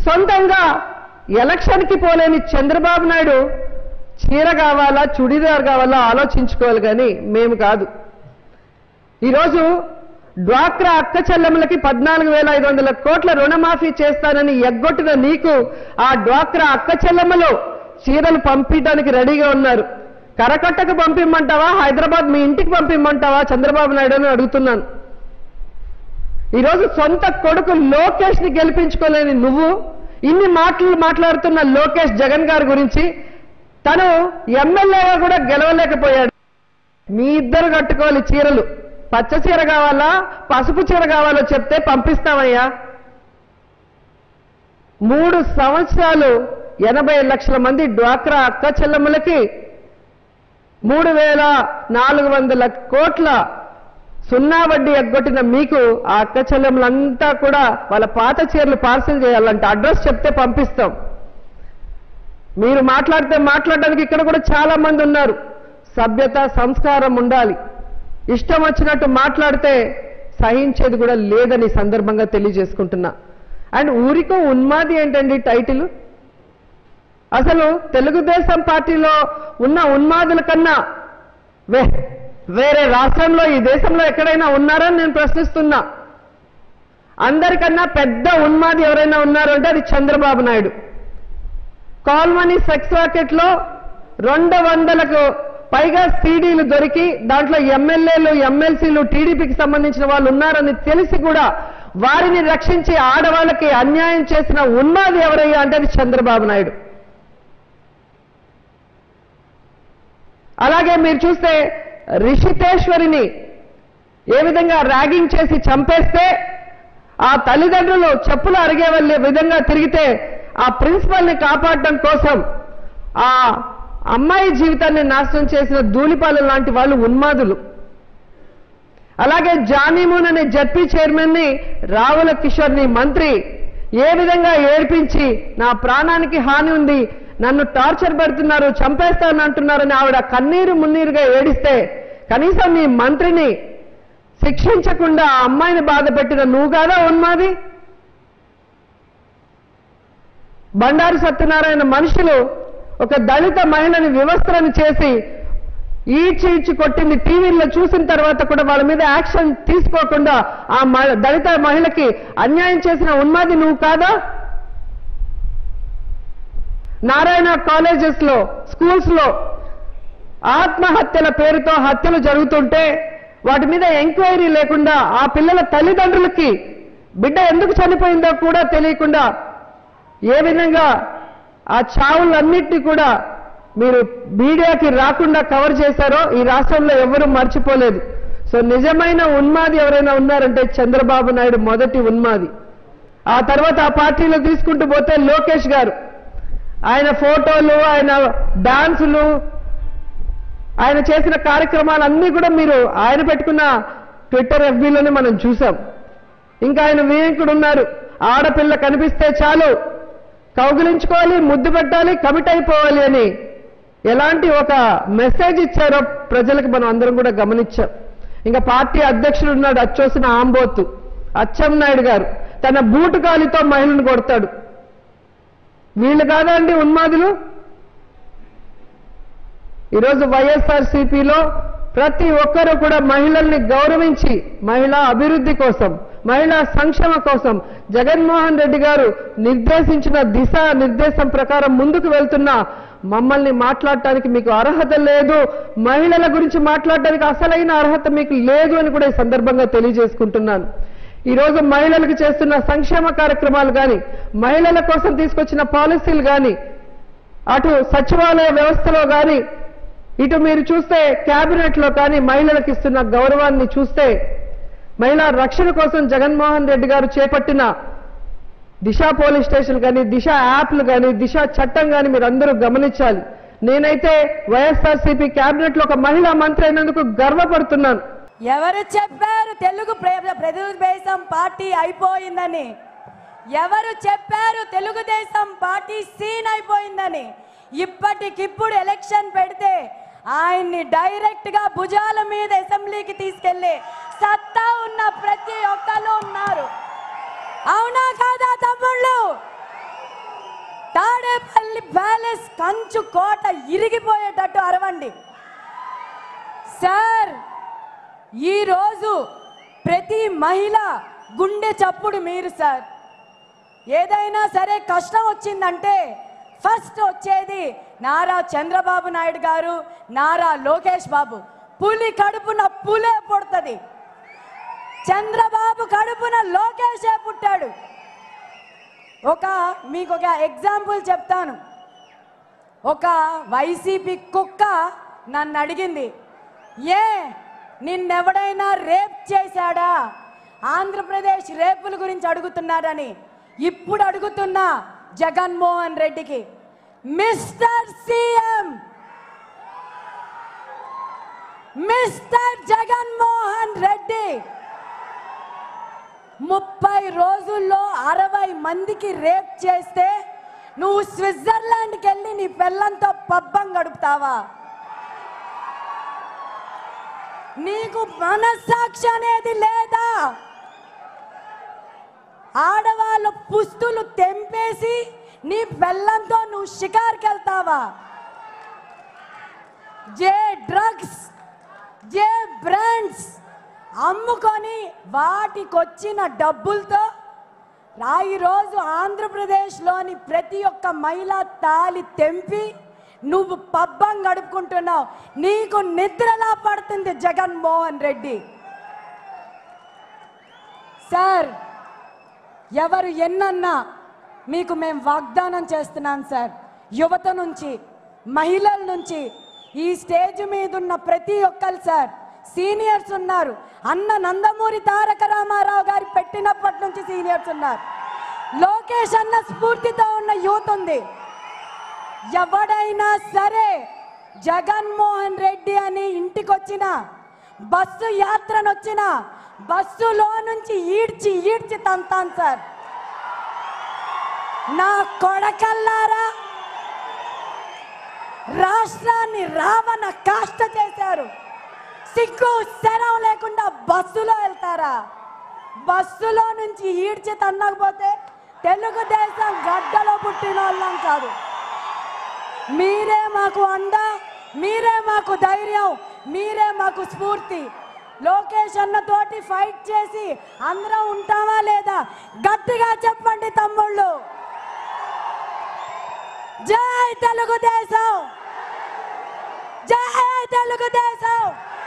సొంతంగా ఎలక్షన్కి పోలేని చంద్రబాబు నాయుడు చీర కావాలా చుడిదార్ కావాలా ఆలోచించుకోవాలి కానీ మేము కాదు ఈరోజు డ్వాక్రా అక్క చెల్లెములకి పద్నాలుగు వేల ఐదు వందల కోట్ల రుణమాఫీ చేస్తానని ఎగ్గొట్టిన నీకు ఆ డ్వాక్రా అక్క చెల్లెమ్మలు చీరలు పంపించడానికి రెడీగా ఉన్నారు కరకట్టకు పంపిమ్మంటావా హైదరాబాద్ మీ ఇంటికి పంపిమ్మంటావా చంద్రబాబు నాయుడు అని అడుగుతున్నాను ఈరోజు సొంత కొడుకు లోకేష్ ని గెలిపించుకోలేని నువ్వు ఇన్ని మాటలు మాట్లాడుతున్న లోకేష్ జగన్ గారి గురించి తను ఎమ్మెల్యేగా కూడా గెలవలేకపోయాడు మీ ఇద్దరు కట్టుకోవాలి చీరలు పచ్చ చీర కావాలా పసుపు చీర కావాలో చెప్తే పంపిస్తామయ్యా మూడు సంవత్సరాలు ఎనభై లక్షల మంది డ్వాక్రా అక్క చెల్లెమ్మలకి మూడు వేల నాలుగు వందల కోట్ల సున్నా వడ్డీ ఎగ్గొట్టిన మీకు ఆ అక్క చెల్లెమ్మలంతా కూడా వాళ్ళ పాత చీరలు పార్సల్ చేయాలంటే అడ్రస్ చెప్తే పంపిస్తాం మీరు మాట్లాడితే మాట్లాడడానికి ఇక్కడ కూడా చాలా మంది ఉన్నారు సభ్యత సంస్కారం ఉండాలి ఇష్టం వచ్చినట్టు మాట్లాడితే సహించేది కూడా లేదని ఈ సందర్భంగా తెలియజేసుకుంటున్నా అండ్ ఊరికో ఉన్మాది ఏంటండి టైటిల్ అసలు తెలుగుదేశం పార్టీలో ఉన్న ఉన్మాదుల కన్నా వే వేరే రాష్ట్రంలో ఈ దేశంలో ఎక్కడైనా ఉన్నారని నేను ప్రశ్నిస్తున్నా అందరికన్నా పెద్ద ఉన్మాది ఎవరైనా ఉన్నారు అంటే అది Chandrababu Naidu call money sex racket లో రెండు వందలకు పైగా సీడీలు దొరికి దాంట్లో ఎమ్మెల్యేలు ఎమ్మెల్సీలు టీడీపీకి సంబంధించిన వాళ్ళు ఉన్నారని తెలిసి కూడా వారిని రక్షించి ఆడవాళ్ళకి అన్యాయం చేసిన ఉన్మాది ఎవరయ్యా అంటే అది చంద్రబాబు నాయుడు అలాగే మీరు చూస్తే రిషితేశ్వరిని ఏ విధంగా ర్యాగింగ్ చేసి చంపేస్తే ఆ తల్లిదండ్రులు చెప్పులు అరిగే వెళ్ళే విధంగా తిరిగితే ఆ ప్రిన్సిపల్ ని కాపాడడం కోసం ఆ అమ్మాయి జీవితాన్ని నాశనం చేసిన ధూళిపాలు లాంటి వాళ్ళు ఉన్మాదులు అలాగే జానీమూన్ అనే జడ్పీ చైర్మన్ ని రావుల కిషోర్ ని మంత్రి ఏ విధంగా ఏడ్పించి నా ప్రాణానికి హాని ఉంది నన్ను టార్చర్ పెడుతున్నారు చంపేస్తాను అంటున్నారని ఆవిడ కన్నీరు మున్నీరుగా ఏడిస్తే కనీసం నీ మంత్రిని శిక్షించకుండా ఆ అమ్మాయిని బాధ పెట్టిన నువ్వు కాదా ఉన్మాది బండారు సత్యనారాయణ మనుషులు ఒక దళిత మహిళని వివస్త్రను చేసి ఈడ్చి ఈడ్చి కొట్టింది టీవీల్లో చూసిన తర్వాత కూడా వాళ్ళ మీద యాక్షన్ తీసుకోకుండా ఆ మ- దళిత మహిళకి అన్యాయం చేసిన ఉన్మాది నువ్వు కాదా నారాయణ కాలేజెస్ లో స్కూల్స్ లో ఆత్మహత్యల పేరుతో హత్యలు జరుగుతుంటే వాటి మీద ఎంక్వైరీ లేకుండా ఆ పిల్లల తల్లిదండ్రులకి బిడ్డ ఎందుకు చనిపోయిందో కూడా తెలియకుండా ఏ విధంగా ఆ చావులన్నింటినీ కూడా మీరు మీడియాకి రాకుండా కవర్ చేశారో ఈ రాష్ట్రంలో ఎవరూ మర్చిపోలేదు సో నిజమైన ఉన్మాది ఎవరైనా ఉన్నారంటే చంద్రబాబు నాయుడు మొదటి ఉన్మాది ఆ తర్వాత ఆ పార్టీలో తీసుకుంటూ పోతే లోకేష్ గారు ఆయన ఫోటోలు ఆయన డాన్సులు ఆయన చేసిన కార్యక్రమాలన్నీ కూడా మీరు ఆయన పెట్టుకున్న ట్విట్టర్ ఎఫ్బీలోనే మనం చూసాం ఇంకా ఆయన వివేకుడు ఉన్నారు ఆడపిల్ల కనిపిస్తే చాలు కౌగిలించుకోవాలి ముద్దు పెట్టాలి కమిట్ అయిపోవాలి అని ఎలాంటి ఒక మెసేజ్ ఇచ్చారో ప్రజలకు మనం అందరం కూడా గమనించాం ఇంకా పార్టీ అధ్యక్షుడు ఉన్నాడు అచ్చోసిన ఆంబోతు అచ్చెం నాయుడు గారు తన బూటు కాలితో మహిళను కొడతాడు వీళ్ళు కాదా అండి ఉన్మాదులు ఈరోజు వైఎస్ఆర్ సిపిలో ప్రతి ఒక్కరూ కూడా మహిళల్ని గౌరవించి మహిళా అభివృద్ధి కోసం మహిళా సంక్షేమ కోసం జగన్మోహన్ రెడ్డి గారు నిర్దేశించిన దిశ నిర్దేశం ప్రకారం ముందుకు వెళ్తున్న మమ్మల్ని మాట్లాడటానికి మీకు అర్హత లేదు మహిళల గురించి మాట్లాడటానికి అసలైన అర్హత మీకు లేదు అని కూడా ఈ సందర్భంగా తెలియజేసుకుంటున్నాను ఈ రోజు మహిళలకు చేస్తున్న సంక్షేమ కార్యక్రమాలు కానీ మహిళల కోసం తీసుకొచ్చిన పాలసీలు కానీ అటు సచివాలయ వ్యవస్థలో కానీ ఇటు మీరు చూస్తే కేబినెట్ లో కానీ మహిళలకు ఇస్తున్న గౌరవాన్ని చూస్తే మహిళా రక్షణ కోసం జగన్మోహన్ రెడ్డి గారు చేపట్టిన దిశ పోలీస్ స్టేషన్ కానీ దిశ యాప్లు కానీ దిశ చట్టం కానీ మీరు అందరూ గమనించాలి నేనైతే వైఎస్ఆర్సీపీ కేబినెట్ లో ఒక మహిళా మంత్రి అయినందుకు గర్వపడుతున్నాను ఎవరు చెప్పారు తెలుగు ప్ర- తెలుగుదేశం పార్టీ అయిపోయిందని ఎవరు చెప్పారు తెలుగుదేశం పార్టీ సీన్ అయిపోయిందని ఇప్పటికిప్పుడు ఎలక్షన్ పెడితే ఆయన్ని డైరెక్ట్ గా భుజాల మీద అసెంబ్లీకి తీసుకెళ్లే సత్తా ఉన్న ప్రతి ఒక్కరు ఉన్నారు అవునా కాదా తమ్ముళ్ళు తాడేపల్లి ప్యాలెస్ కంచు కోట ఇరిగిపోయేటట్టు అరవండి సార్ ఈరోజు ప్రతి మహిళ గుండె చప్పుడు మీరు సార్ ఏదైనా సరే కష్టం వచ్చిందంటే ఫస్ట్ వచ్చేది నారా చంద్రబాబు నాయుడు గారు నారా లోకేష్ బాబు పులి కడుపున పులే పుడుతుంది చంద్రబాబు కడుపున లోకేషే పుట్టాడు ఒక మీకు ఒక ఎగ్జాంపుల్ చెప్తాను ఒక వైసీపీ కుక్క నన్ను అడిగింది ఏ నిన్నెవడైనా రేప్ చేశాడా ఆంధ్రప్రదేశ్ రేపుల గురించి అడుగుతున్నాడని ఇప్పుడు అడుగుతున్నా జగన్మోహన్ రెడ్డికి mister CM mister Jaganmohan Reddy ముప్పై రోజుల్లో అరవై మందికి రేప్ చేస్తే నువ్వు స్విట్జర్లాండ్కి వెళ్ళి నీ పిల్లంతో పబ్బం గడుపుతావా నీకు మనస్సాక్షి అనేది లేదా ఆడవాళ్ళ పుస్తులు తెంపేసి నీ బెల్లంతో నువ్వు షికార్కి వెళ్తావా జే డ్రగ్స్ జే బ్రాండ్స్ అమ్ముకొని వాటికొచ్చిన డబ్బులతో రా ఈరోజు ఆంధ్రప్రదేశ్లోని ప్రతి ఒక్క మహిళ తాలి తెంపి నువ్వు పబ్బం గడుపుకుంటున్నావు నీకు నిద్రలా పడుతుంది జగన్మోహన్ రెడ్డి సార్ ఎవరు ఎన్నన్నా మీకు మేము వాగ్దానం చేస్తున్నాం సార్ యువత నుంచి మహిళల నుంచి ఈ స్టేజ్ మీద ఉన్న ప్రతి ఒక్కరు సార్ సీనియర్స్ ఉన్నారు అన్న నందమూరి తారక రామారావు గారి పెట్టినప్పటి నుంచి సీనియర్స్ ఉన్నారు లోకేష్ అన్న స్ఫూర్తితో ఉన్న యూత్ ఉంది ఎవడైనా సరే జగన్మోహన్ రెడ్డి అని ఇంటికొచ్చిన బస్సు యాత్రనొచ్చిన బస్సులో నుంచి ఈడ్చి ఈడ్చి తంతాను సార్ నా కొడకల్లారా రాష్ట్రాన్ని రావణ కాష్ట చేశారు సిగ్గు శరం లేకుండా బస్సులో వెళ్తారా బస్సులో నుంచి ఈడ్చి తన్నకపోతే తెలుగుదేశం గడ్డలో పుట్టిన వాళ్ళం కాదు మీరే మాకు అండ మీరే మాకు ధైర్యం మీరే మాకు స్ఫూర్తి లోకేష్ అన్నతోటి ఫైట్ చేసి అందరం ఉంటామా లేదా గట్టిగా చెప్పండి తమ్ముళ్ళు జై తెలుగుదేశం జై తెలుగుదేశం